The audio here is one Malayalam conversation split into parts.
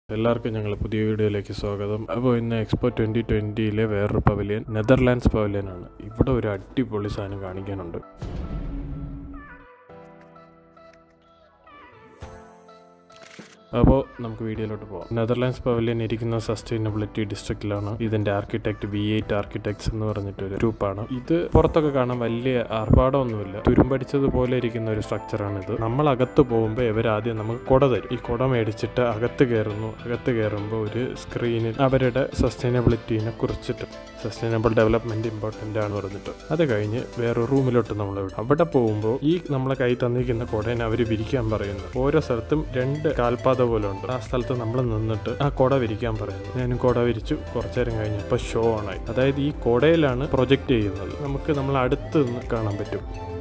എല്ലാവർക്കും ഞങ്ങൾ പുതിയ വീഡിയോയിലേക്ക് സ്വാഗതം അപ്പോൾ ഇന്ന് എക്സ്പോ ട്വൻ്റി ട്വൻ്റിയിലെ വേറൊരു പവലിയൻ നെതർലാൻഡ്സ് പവലിയൻ ആണ് ഇവിടെ ഒരു അടിപൊളി സാധനം കാണിക്കാനുണ്ട് അപ്പോൾ നമുക്ക് വീഡിയോയിലോട്ട് പോകാം നെതർലാൻഡ്സ് പവലിയൻ ഇരിക്കുന്ന സസ്റ്റൈനബിലിറ്റി ഡിസ്ട്രിക്റ്റിലാണ് ഇതിൻ്റെ ആർക്കിടെക്ട് വി എയ്റ്റ് ആർക്കിടെക്ട്സ് എന്ന് പറഞ്ഞിട്ടൊരു ഗ്രൂപ്പാണ് ഇത് പുറത്തൊക്കെ കാണാൻ വലിയ ആർഭാടമൊന്നുമില്ല തുരുമ്പടിച്ചതുപോലെ ഇരിക്കുന്ന ഒരു സ്ട്രക്ചറാണ് ഇത് നമ്മൾ അകത്ത് പോകുമ്പോൾ ഇവർ ആദ്യം നമുക്ക് കുട തരും ഈ കുട മേടിച്ചിട്ട് അകത്ത് കയറുന്നു അകത്ത് കയറുമ്പോൾ ഒരു സ്ക്രീനിൽ അവരുടെ സസ്റ്റൈനബിലിറ്റീനെ കുറിച്ചിട്ട് സസ്റ്റൈനബിൾ ഡെവലപ്മെൻറ്റ് ഇമ്പോർട്ടൻ്റ് ആണ് പറഞ്ഞിട്ട് അത് കഴിഞ്ഞ് വേറെ റൂമിലോട്ട് നമ്മൾ വിടും അവിടെ പോകുമ്പോൾ ഈ നമ്മളെ കൈ തന്നിരിക്കുന്ന കുടേനെ അവർ വിരിക്കാൻ പറയുന്നു ഓരോ സ്ഥലത്തും രണ്ട് കാൽപാത പോലെ ഉണ്ട് ആ സ്ഥലത്ത് നമ്മൾ നിന്നിട്ട് ആ കുട വിരിക്കാൻ പറയുന്നു ഞാനും കുട വിരിച്ചു കുറച്ചു നേരം കഴിഞ്ഞപ്പോൾ ഷോ ഓണായി അതായത് ഈ കുടയിലാണ് പ്രൊജക്റ്റ് ചെയ്യുന്നത് നമുക്ക് നമ്മൾ അടുത്ത് നിന്ന് കാണാൻ പറ്റും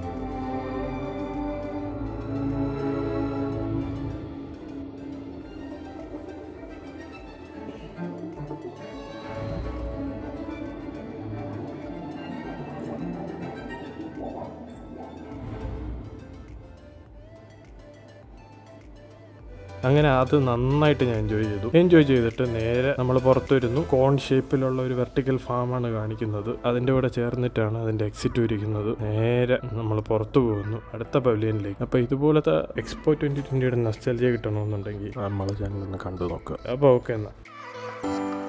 അങ്ങനെ അത് നന്നായിട്ട് ഞാൻ എൻജോയ് ചെയ്തു എൻജോയ് ചെയ്തിട്ട് നേരെ നമ്മൾ പുറത്തു വരുന്നു കോൺ ഷേപ്പിലുള്ള ഒരു വെർട്ടിക്കൽ ഫാമാണ് കാണിക്കുന്നത് അതിൻ്റെ കൂടെ ചേർന്നിട്ടാണ് അതിൻ്റെ എക്സിറ്റ് ഇരിക്കുന്നത് നേരെ നമ്മൾ പുറത്തു പോകുന്നു അടുത്ത പവലിയനിലേക്ക് അപ്പോൾ ഇതുപോലത്തെ എക്സ്പോ ട്വൻറ്റി ട്വൻറ്റിയുടെ നസ്റ്റൽജിയ കിട്ടണമെന്നുണ്ടെങ്കിൽ നമ്മളെ ചാനൽ ഒന്ന് കണ്ടു നോക്കുക അപ്പോൾ ഓക്കെ എന്നാൽ